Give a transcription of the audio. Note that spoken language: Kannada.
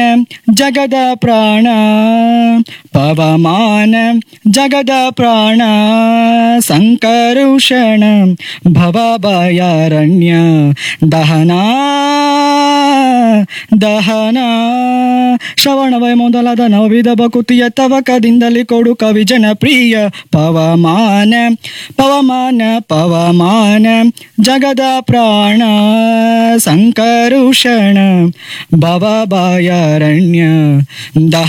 ಜಗದ ಪ್ರಾಣ ಪವಮಾನ ಜಗದ ಪ್ರಾಣ ಸಂಕರುಷಣ ಭವಭಯಾರಣ್ಯ ದಹನ ದಹನ ಶ್ರವಣವೇ ಮೊದಲಾದ ನವವಿಧ ಬಕುತಿಯ ತವಕದಿಂದಲೇ ಕೊಡು ಕವಿ ಜನಪ್ರಿಯ ಪವಮಾನ ಪವಮಾನ ಪವಮಾನ ಜಗದ ಪ್ರಾಣ ಸಂಕರುಷಣ ಭವಭಯಾರಣ್ಯ ದಹ